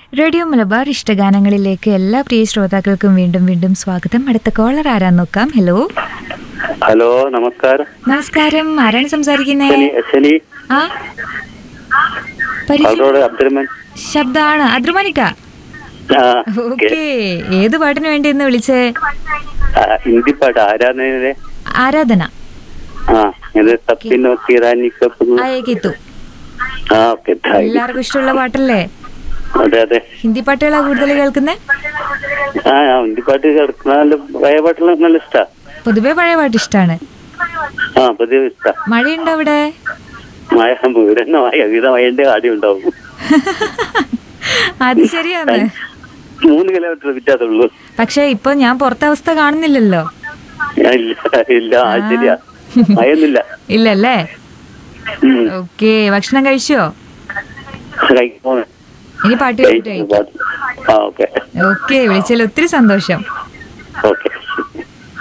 Radio Malabar ഇഷ്ടഗാനങ്ങളിലേക്ക് എല്ലാ പ്രിയ ശ്രോതാക്കൾക്കും വീണ്ടും വീണ്ടും സ്വാഗതം അടുത്ത കോളർ ആരാന്ന് നോക്കാം ഹലോ ഹലോ നമസ്കാരം നമസ്കാരം ആരാണ് സംസാരിക്കുന്നേ ശനി ശനി ആ പരിചയം അവരോട് അബ്ദുറഹ്മാൻ ശബ്ദാണ് അദ്രുമാനിക്ക ആ ഓക്കെ ഏത് പാട്ടിന് വേണ്ടി ഇന്ന് വിളിച്ചേ ആ, ഹിന്ദി പാട്ട് ആരാധനയിലെ ആരാധന ആ ഇത് തപ്പിനോ തീരാനി കപ്പുന്നു ആയേക്കെത്തു ആ ഓക്കെ താങ്ക് യു. എല്ലാവർക്കും ഇഷ്ടമുള്ള പാട്ടല്ലേ അതെ അതെ ഹിന്ദി പാട്ടുകളാ കൂടുതൽ കേൾക്കുന്നേ ആ ആ, ഹിന്ദി പാട്ട് കേൾക്കുന്ന നല്ല പഴയ പാട്ടുകൾ നല്ല ഇഷ്ടാ പൊതുവെ പഴയ പാട്ട് ഇഷ്ടാണ് ആ പതിവ് ഇഷ്ടാ മഴയുണ്ടോ അവിടെ മഴ വീടന്നെ മഴ വീത മഴന്റെ ആദ്യം ഉണ്ടാവും അത് ശരിയാണ് മൂന്ന് കിലോമീറ്റർ വ്യത്യാസമുള്ളൂ പക്ഷെ ഇപ്പൊ ഞാൻ പുറത്തെ അവസ്ഥ കാണുന്നില്ലല്ലോ ആ, ഇല്ല ഇല്ല ആ, ശരിയാ മഴയൊന്നുമില്ല ഇല്ലല്ലേ ഉം. ഓക്കെ ഭക്ഷണം കഴിച്ചോ കഴിക്കാൻ പോണെ. ഇനി പാട്ട് കേട്ടിട്ട് കഴിക്കാം ആ ഓക്കെ ഓക്കെ വിളിച്ചതിൽ ഒത്തിരി സന്തോഷം ഓക്കെ